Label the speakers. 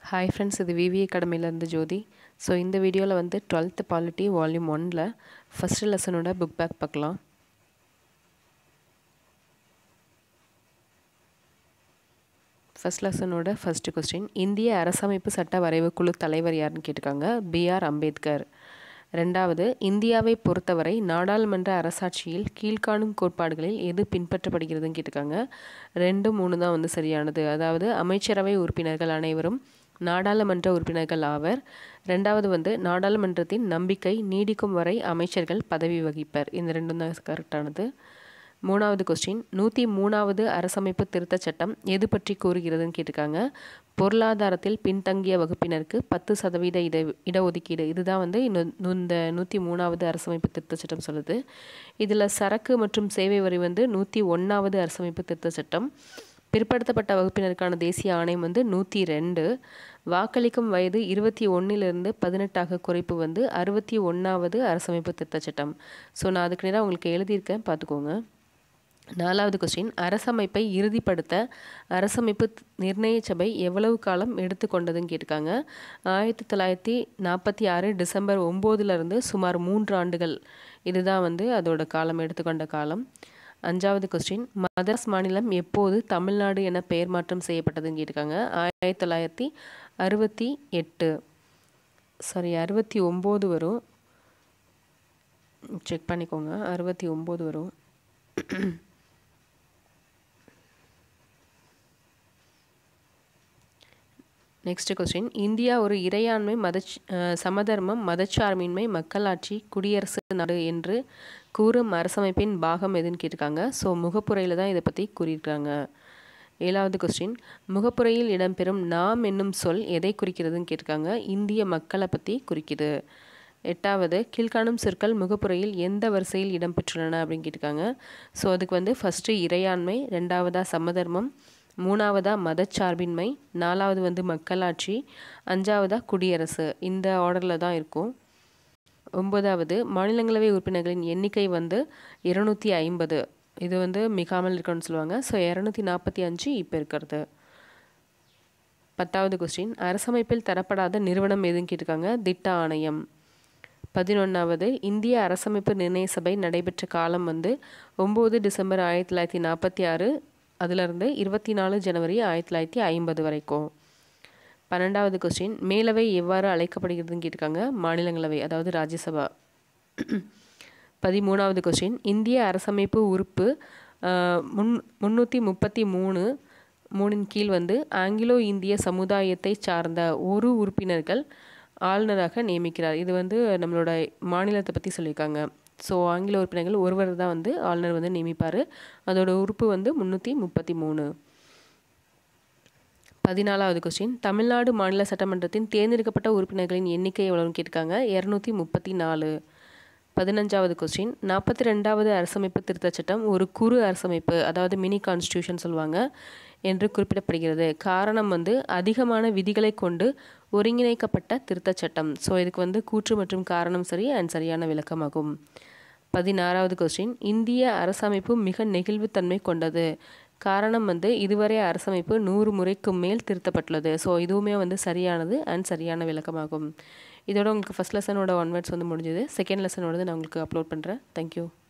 Speaker 1: hi friends இது விவி அகாடமிலேருந்து ஜோதி so இந்த வீடியோவில் வந்து டுவெல்த்து பாலிட்டி வால்யூம் ஒனில் ஃபஸ்ட்டு லெசனோட புக் பேக் பார்க்கலாம் ஃபஸ்ட் லெசனோட ஃபஸ்ட்டு கொஸ்டின் இந்திய அரசமைப்பு சட்ட வரைவு குழு தலைவர் யாருன்னு கேட்டிருக்காங்க பிஆர் அம்பேத்கர் ரெண்டாவது இந்தியாவை பொறுத்தவரை நாடாளுமன்ற அரசாட்சியில் கீழ்காணும் கோட்பாடுகளில் எது பின்பற்றப்படுகிறதுன்னு கேட்டிருக்காங்க ரெண்டு மூணு தான் வந்து சரியானது அதாவது அமைச்சரவை உறுப்பினர்கள் அனைவரும் நாடாளுமன்ற உறுப்பினர்கள் ஆவர் ரெண்டாவது வந்து நாடாளுமன்றத்தின் நம்பிக்கை நீடிக்கும் வரை அமைச்சர்கள் பதவி வகிப்பர் இந்த ரெண்டும் தான் கரெக்டானது மூணாவது கொஸ்டின் நூற்றி மூணாவது அரசமைப்பு திருத்தச் சட்டம் எது பற்றி கூறுகிறதுன்னு கேட்டிருக்காங்க பொருளாதாரத்தில் பின்தங்கிய வகுப்பினருக்கு பத்து சதவீத இட இடஒதுக்கீடு இதுதான் வந்து இந்த நூற்றி மூணாவது அரசமைப்பு திருத்தச் சட்டம் சொல்லுது இதில் சரக்கு மற்றும் சேவை வரி வந்து நூற்றி ஒன்றாவது அரசமைப்பு திருத்தச் சட்டம் பிற்படுத்தப்பட்ட வகுப்பினருக்கான தேசிய ஆணையம் வந்து நூற்றி ரெண்டு வாக்களிக்கும் வயது இருபத்தி ஒன்றிலிருந்து பதினெட்டாக குறைப்பு வந்து அறுபத்தி ஒன்றாவது அரசமைப்பு திருத்தச் சட்டம் ஸோ நான் அதுக்கு நேராக உங்களுக்கு எழுதியிருக்கேன் பார்த்துக்கோங்க நாலாவது கொஸ்டின் அரசமைப்பை இறுதிப்படுத்த அரசமைப்பு நிர்ணய சபை எவ்வளவு காலம் எடுத்துக்கொண்டதுன்னு கேட்டிருக்காங்க ஆயிரத்தி தொள்ளாயிரத்தி நாற்பத்தி ஆறு டிசம்பர் ஒம்போதுலேருந்து சுமார் மூன்று ஆண்டுகள் இதுதான் வந்து அதோட காலம் எடுத்துக்கொண்ட காலம் அஞ்சாவது கொஸ்டின் மதராஸ் மாநிலம் எப்போது தமிழ்நாடு என பெயர் மாற்றம் செய்யப்பட்டதுன்னு கேட்டிருக்காங்க ஆயிரத்தி தொள்ளாயிரத்தி அறுபத்தி எட்டு சாரி அறுபத்தி ஒம்பது வரும் செக் பண்ணிக்கோங்க அறுபத்தி ஒம்பது வரும் நெக்ஸ்ட் கொஸ்டின் இந்தியா ஒரு இறையாண்மை மத சமதர்மம் மதச்சார்பின்மை மக்களாட்சி குடியரசு நாடு என்று கூறும் அரசமைப்பின் பாகம் எதுன்னு கேட்டிருக்காங்க ஸோ முகப்புரையில் தான் இதை பற்றி கூறியிருக்காங்க ஏழாவது கொஸ்டின் முகப்புரையில் இடம்பெறும் நாம் என்னும் சொல் எதை குறிக்கிறதுன்னு கேட்டிருக்காங்க இந்திய மக்களை பற்றி குறிக்குது எட்டாவது கீழ்காணும் சொற்கள் முகப்புரையில் எந்த வரிசையில் இடம்பெற்றுள்ளன அப்படின்னு கேட்டிருக்காங்க ஸோ அதுக்கு வந்து ஃபஸ்ட்டு இறையாண்மை ரெண்டாவதாக சமதர்மம் மூணாவதாக மதச்சார்பின்மை நாலாவது வந்து மக்களாட்சி அஞ்சாவதாக குடியரசு இந்த ஆர்டரில் தான் இருக்கும் ஒன்பதாவது மாநிலங்களவை உறுப்பினர்களின் எண்ணிக்கை வந்து இருநூற்றி ஐம்பது இது வந்து மிகாமல் இருக்கணும்னு சொல்லுவாங்க ஸோ இரநூத்தி நாற்பத்தி அஞ்சு இப்போ இருக்கிறது பத்தாவது கொஸ்டின் அரசமைப்பில் தரப்படாத நிறுவனம் எதுன்னு கேட்டிருக்காங்க திட்ட ஆணையம் பதினொன்றாவது இந்திய அரசமைப்பு நிர்ணய சபை நடைபெற்ற காலம் வந்து ஒம்பது டிசம்பர் ஆயிரத்தி தொள்ளாயிரத்தி நாற்பத்தி ஆறு அதிலிருந்து இருபத்தி நாலு ஜனவரி ஆயிரத்தி தொள்ளாயிரத்தி ஐம்பது வரைக்கும் பன்னெண்டாவது கொஸ்டின் மேலவை எவ்வாறு அழைக்கப்படுகிறதுன்னு கேட்டிருக்காங்க மாநிலங்களவை அதாவது ராஜ்யசபா பதிமூணாவது கொஸ்டின் இந்திய அரசமைப்பு உறுப்பு முன் முந்நூற்றி முப்பத்தி மூணு மூணின் கீழ் வந்து ஆங்கிலோ இந்திய சமுதாயத்தை சார்ந்த ஒரு உறுப்பினர்கள் ஆளுநராக நியமிக்கிறார் இது வந்து நம்மளோட மாநிலத்தை பற்றி சொல்லியிருக்காங்க ஸோ ஆங்கில உறுப்பினர்கள் ஒருவர் தான் வந்து ஆளுநர் வந்து நியமிப்பார் அதோட உறுப்பு வந்து முந்நூற்றி முப்பத்தி மூணு பதினாலாவது கொஸ்டின் தமிழ்நாடு மாநில சட்டமன்றத்தின் தேர்ந்தெடுக்கப்பட்ட உறுப்பினர்களின் எண்ணிக்கை எவ்வளோன்னு கேட்டிருக்காங்க இரநூத்தி முப்பத்தி நாலு பதினஞ்சாவது கொஸ்டின் நாற்பத்தி ரெண்டாவது அரசமைப்பு திருத்தச் சட்டம் ஒரு குறு அரசமைப்பு அதாவது மினி கான்ஸ்டியூஷன் சொல்லுவாங்க என்று குறிப்பிடப்படுகிறது காரணம் வந்து அதிகமான விதிகளை கொண்டு ஒருங்கிணைக்கப்பட்ட திருத்தச் சட்டம் ஸோ இதுக்கு வந்து கூற்று மற்றும் காரணம் சரி அண்ட் சரியான விளக்கமாகும் பதினாறாவது கொஸ்டின் இந்திய அரசமைப்பு மிக நெகிழ்வுத்தன்மை கொண்டது காரணம் வந்து இதுவரை அரசமைப்பு நூறு முறைக்கும் மேல் திருத்தப்பட்டுள்ளது ஸோ இதுவுமே வந்து சரியானது அண்ட் சரியான விளக்கமாகும் இதோட உங்களுக்கு ஃபஸ்ட் லெசனோட ஒன் வேர்ட்ஸ் வந்து முடிஞ்சது செகண்ட் லெசனோடது நான் உங்களுக்கு அப்லோட் பண்ணுறேன் தேங்க்யூ